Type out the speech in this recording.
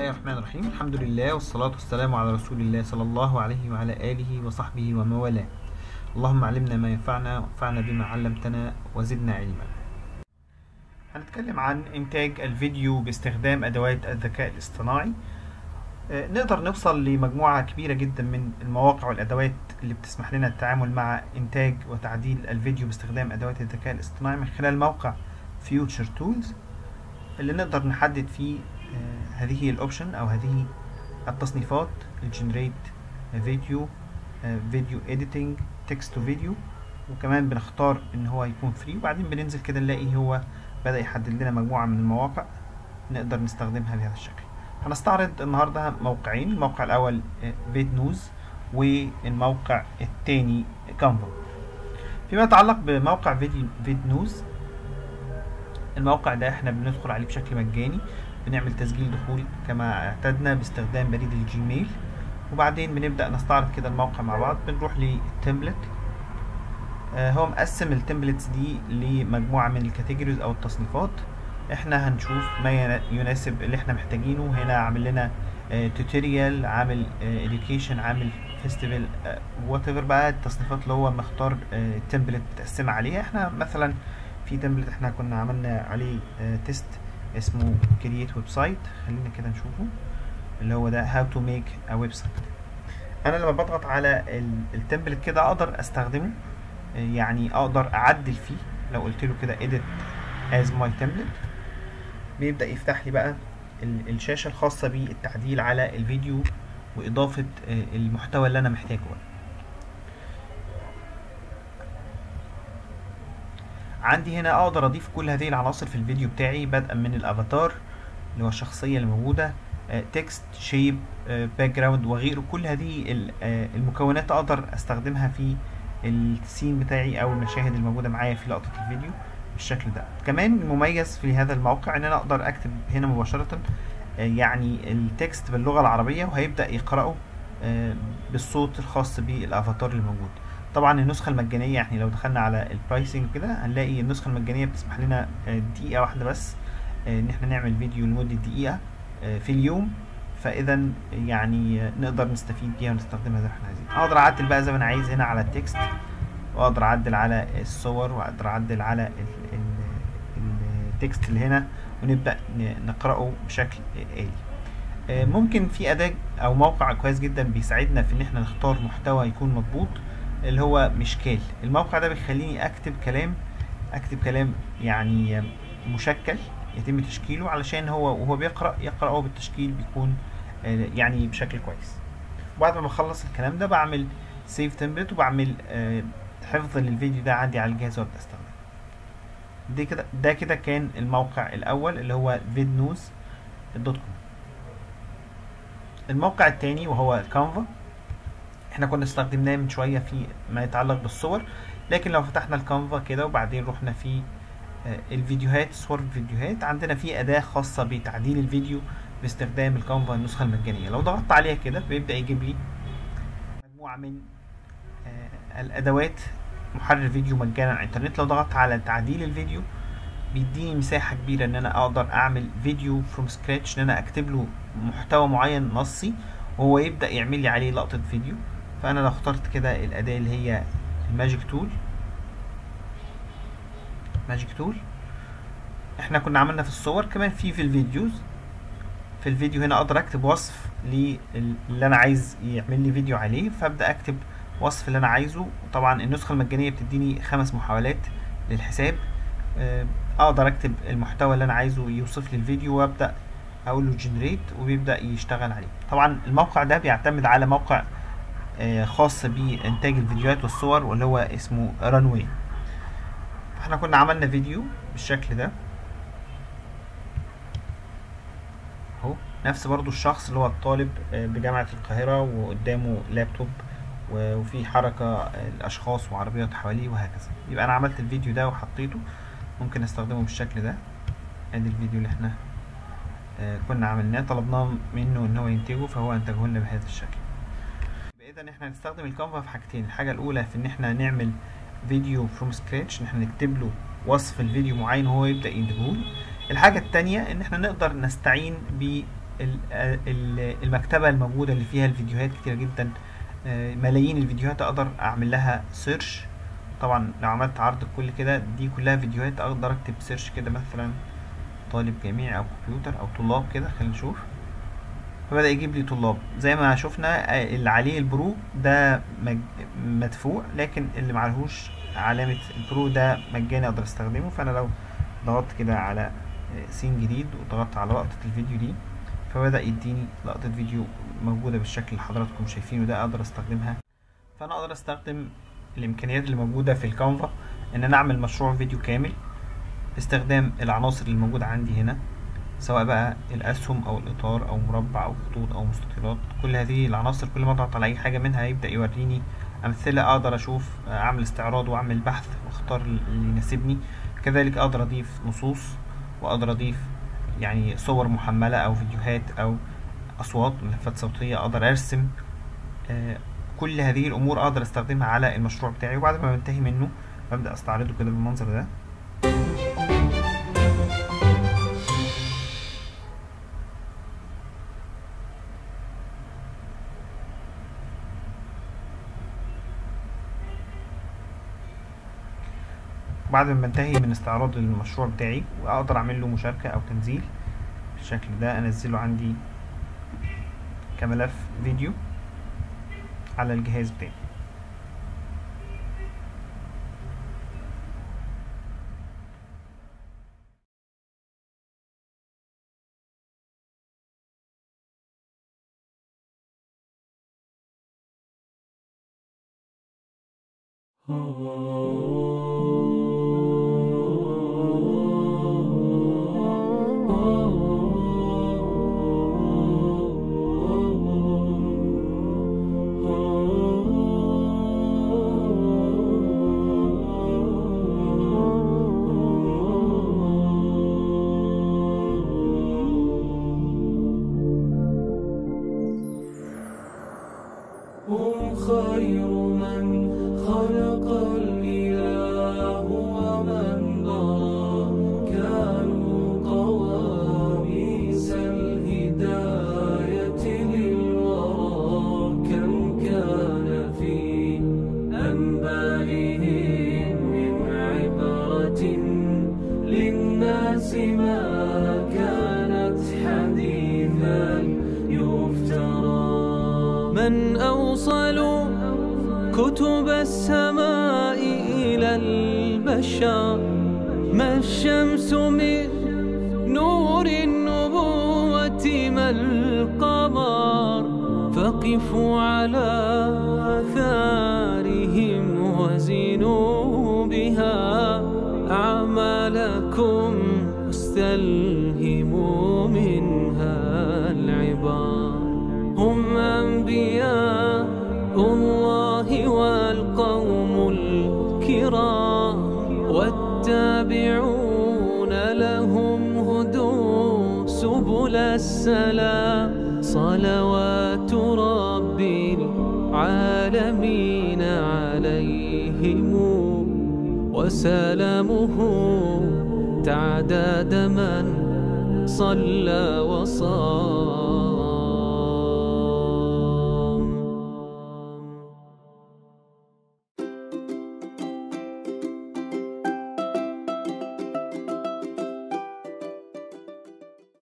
الله الرحمن الرحيم الحمد لله والصلاة والسلام على رسول الله صلى الله عليه وعلى آله وصحبه ومن والاه اللهم علمنا ما ينفعنا وانفعنا بما علمتنا وزدنا علما هنتكلم عن إنتاج الفيديو باستخدام أدوات الذكاء الاصطناعي آه، نقدر نوصل لمجموعة كبيرة جدا من المواقع والأدوات اللي بتسمح لنا التعامل مع إنتاج وتعديل الفيديو باستخدام أدوات الذكاء الاصطناعي من خلال موقع Future Tools اللي نقدر نحدد فيه آه، هذه الاوبشن او هذه التصنيفات الجنريت فيديو فيديو اديتنج تكست تو فيديو وكمان بنختار ان هو يكون فري وبعدين بننزل كده نلاقي هو بدأ يحدد لنا مجموعة من المواقع نقدر نستخدمها بهذا الشكل هنستعرض النهاردة موقعين الموقع الأول فيد نوز والموقع الثاني كانفا فيما يتعلق بموقع فيديو فيد نوز الموقع ده احنا بندخل عليه بشكل مجاني بنعمل تسجيل دخول كما اعتدنا باستخدام بريد الجيميل وبعدين بنبدأ نستعرض كده الموقع مع بعض بنروح للتمبلت آه هو مقسم التمبلتس دي لمجموعة من الكاتيجوريز او التصنيفات احنا هنشوف ما يناسب اللي احنا محتاجينه هنا عامل لنا توتوريال عامل education عامل فيستيفال وات ايفر بقى التصنيفات اللي هو مختار التمبلت متقسمة عليها احنا مثلا في تمبلت احنا كنا عملنا عليه تيست اسمه كرييت ويب سايت خلينا كده نشوفه اللي هو ده هاو تو ميك ا ويب سايت انا لما بضغط على التمبلت كده اقدر استخدمه يعني اقدر اعدل فيه لو قلت له كده edit as my template بيبدا يفتح لي بقى الشاشه الخاصه بالتعديل على الفيديو واضافه المحتوى اللي انا محتاجه عندي هنا اقدر اضيف كل هذه العناصر في الفيديو بتاعي بدءا من الافاتار اللي هو الشخصيه اللي موجوده تكست شيب باك جراوند وغيره كل هذه المكونات اقدر استخدمها في السين بتاعي او المشاهد الموجوده معايا في لقطه الفيديو بالشكل ده كمان المميز في هذا الموقع ان انا اقدر اكتب هنا مباشره يعني التكست باللغه العربيه وهيبدا يقراه بالصوت الخاص بالافاتار اللي موجود طبعا النسخه المجانيه يعني لو دخلنا على البرايسنج كده هنلاقي النسخه المجانيه بتسمح لنا دقيقه واحده بس ان احنا نعمل فيديو لمده دقيقه في اليوم فاذا يعني نقدر نستفيد بيها ونستخدمها زي ما احنا عايزين اقدر اعدل بقى زي ما انا عايز هنا على التكست واقدر اعدل على الصور واقدر اعدل على التكست اللي هنا ونبدا نقراه بشكل آلي ممكن في اداه او موقع كويس جدا بيساعدنا في ان احنا نختار محتوى يكون مضبوط اللي هو مشكال الموقع ده بيخليني اكتب كلام اكتب كلام يعني مشكل يتم تشكيله علشان هو وهو بيقرا يقراه بالتشكيل بيكون يعني بشكل كويس وبعد ما بخلص الكلام ده بعمل سيف تمبلت وبعمل حفظ للفيديو ده عندي على الجهاز وابدا استخدمه دي كده ده كده كان الموقع الاول اللي هو فيدنوز دوت كوم الموقع الثاني وهو كانفا احنا كنا استخدمناه من شويه في ما يتعلق بالصور لكن لو فتحنا الكانفا كده وبعدين رحنا في الفيديوهات صور الفيديوهات عندنا في اداه خاصه بتعديل الفيديو باستخدام الكانفا النسخه المجانيه لو ضغطت عليها كده بيبدا يجيب لي مجموعه من الادوات محرر فيديو مجانا على الانترنت لو ضغطت على تعديل الفيديو بيديني مساحه كبيره ان انا اقدر اعمل فيديو فروم سكراتش ان انا اكتب له محتوى معين نصي وهو يبدا يعمل لي عليه لقطه فيديو فانا لو اخترت كده الاداه اللي هي الماجيك تول ماجيك تول احنا كنا عملنا في الصور كمان في في الفيديوز في الفيديو هنا اقدر اكتب وصف اللي انا عايز يعمل لي فيديو عليه فابدا اكتب وصف اللي انا عايزه طبعا النسخه المجانيه بتديني خمس محاولات للحساب اقدر اكتب المحتوى اللي انا عايزه يوصف لي الفيديو وابدا اقول له جنريت وبيبدا يشتغل عليه طبعا الموقع ده بيعتمد على موقع خاص بانتاج الفيديوهات والصور واللي هو اسمه رانوي احنا كنا عملنا فيديو بالشكل ده اهو نفس برضو الشخص اللي هو الطالب بجامعة القاهرة وقدامه لابتوب وفي حركة الأشخاص وعربيات حواليه وهكذا يبقى أنا عملت الفيديو ده وحطيته ممكن استخدمه بالشكل ده ادي الفيديو اللي احنا كنا عملناه طلبناه منه ان هو ينتجه فهو انتجه لنا بهذا الشكل اذا احنا هنستخدم الكانفا في حاجتين الحاجه الاولى في ان احنا نعمل فيديو فروم سكراتش ان احنا نكتب له وصف الفيديو معين وهو يبدا ينتجه الحاجه الثانيه ان احنا نقدر نستعين ب ال- ال- المكتبة الموجودة اللي فيها الفيديوهات كتيرة جدا آه، ملايين الفيديوهات اقدر اعمل لها سيرش طبعا لو عملت عرض كل كده دي كلها فيديوهات اقدر اكتب سيرش كده مثلا طالب جامعي او كمبيوتر او طلاب كده خلينا نشوف فبدأ يجيب لي طلاب زي ما شفنا آه، اللي عليه البرو ده مج... مدفوع لكن اللي معلهوش علامة البرو ده مجاني اقدر استخدمه فانا لو ضغطت كده على آه، سين جديد وضغطت على لقطة الفيديو دي فبدأ يديني لقطة فيديو موجودة بالشكل اللي حضراتكم شايفينه ده اقدر استخدمها فانا اقدر استخدم الامكانيات اللي موجودة في الكانفا ان انا اعمل مشروع فيديو كامل باستخدام العناصر اللي موجودة عندي هنا سواء بقى الأسهم أو الإطار أو مربع أو خطوط أو مستطيلات كل هذه العناصر كل ما أضغط على أي حاجة منها يبدأ يوريني أمثلة أقدر أشوف أعمل استعراض وأعمل بحث وأختار اللي يناسبني كذلك أقدر أضيف نصوص وأقدر أضيف يعني صور محملة أو فيديوهات أو أصوات ملفات صوتية أقدر أرسم آه، كل هذه الأمور أقدر أستخدمها على المشروع بتاعي وبعد ما بنتهي منه ببدأ أستعرضه كده بالمنظر ده بعد ما بنتهي من استعراض المشروع بتاعي واقدر اعمل له مشاركة او تنزيل بالشكل ده انزله عندي كملف فيديو على الجهاز بتاعي هم خير من خلق الإله ومن ضرى كانوا قواميس الهداية للورى كم كان في أنبائهم من عبرة للناس ما كانت حديثا يفترى من أوصل كتب السماء إلى البشر ما الشمس من نور النبوة ما القمر فقفوا على آثارهم وزنوا بها أعمالكم واستلهموا منها العبار هم أنبياء الله والقوم الكرام والتابعون لهم هدوا سبل السلام صلوات رب العالمين عليهم وسلامه تعداد من صلى وصام